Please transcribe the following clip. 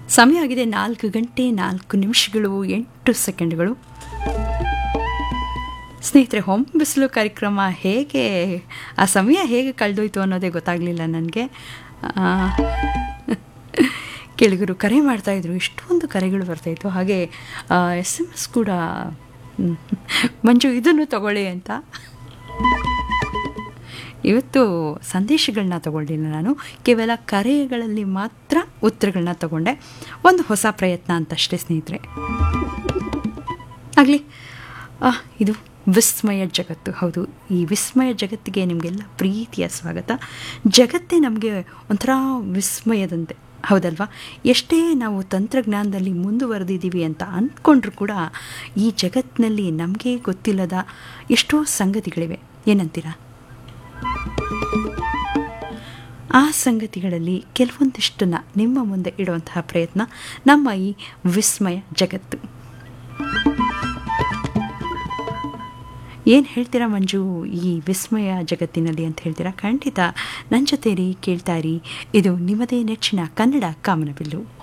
ಸಮಯ ಆಗಿದೆ ನಾಲ್ಕು ಗಂಟೆ ನಾಲ್ಕು ನಿಮಿಷಗಳು ಎಂಟು ಸೆಕೆಂಡ್ಗಳು ಸ್ನೇಹಿತರೆ ಹೋಮ್ ಬಿಸಿಲು ಕಾರ್ಯಕ್ರಮ ಹೇಗೆ ಆ ಸಮಯ ಹೇಗೆ ಕಳೆದೋಯ್ತು ಅನ್ನೋದೇ ಗೊತ್ತಾಗಲಿಲ್ಲ ನನಗೆ ಕೆಳಗರು ಕರೆ ಮಾಡ್ತಾಯಿದ್ರು ಇಷ್ಟೊಂದು ಕರೆಗಳು ಬರ್ತಾಯಿತ್ತು ಹಾಗೆ ಎಸ್ ಎಮ್ ಎಸ್ ಕೂಡ ಹ್ಮ್, ಮಂಜು ಇದನ್ನು ತಗೊಳ್ಳಿ ಅಂತ ಇವತ್ತು ಸಂದೇಶಗಳನ್ನ ತಗೊಳ್ಳಿಲ್ಲ ನಾನು ಕೇವಲ ಕರೆಗಳಲ್ಲಿ ಮಾತ್ರ ಉತ್ತರಗಳನ್ನ ತಗೊಂಡೆ ಒಂದು ಹೊಸ ಪ್ರಯತ್ನ ಅಂತಷ್ಟೇ ಸ್ನೇಹಿತರೆ ಆಗಲಿ ಇದು ವಿಸ್ಮಯ ಜಗತ್ತು ಹೌದು ಈ ವಿಸ್ಮಯ ಜಗತ್ತಿಗೆ ನಿಮಗೆಲ್ಲ ಪ್ರೀತಿಯ ಸ್ವಾಗತ ಜಗತ್ತೇ ನಮಗೆ ಒಂಥರ ವಿಸ್ಮಯದಂತೆ ಹೌದಲ್ವಾ ಎಷ್ಟೇ ನಾವು ತಂತ್ರಜ್ಞಾನದಲ್ಲಿ ಮುಂದುವರೆದಿದ್ದೀವಿ ಅಂತ ಅಂದ್ಕೊಂಡ್ರೂ ಕೂಡ ಈ ಜಗತ್ತಿನಲ್ಲಿ ನಮಗೆ ಗೊತ್ತಿಲ್ಲದ ಎಷ್ಟೋ ಸಂಗತಿಗಳಿವೆ ಏನಂತೀರಾ ಆ ಸಂಗತಿಗಳಲ್ಲಿ ಕೆಲವೊಂದಿಷ್ಟನ್ನ ನಿಮ್ಮ ಮುಂದೆ ಇಡುವಂತಹ ಪ್ರಯತ್ನ ನಮ್ಮ ಈ ವಿಸ್ಮಯ ಜಗತ್ತು ಏನು ಹೇಳ್ತೀರಾ ಮಂಜು ಈ ವಿಸ್ಮಯ ಜಗತ್ತಿನಲ್ಲಿ ಅಂತ ಹೇಳ್ತೀರಾ ಖಂಡಿತ ನನ್ನ ಜೊತೆ ರೀ ಕೇಳ್ತಾ ಇರಿ ಇದು ನಿಮ್ಮದೇ ನೆಚ್ಚಿನ ಕನ್ನಡ ಕಾಮನಬಿಲ್ಲು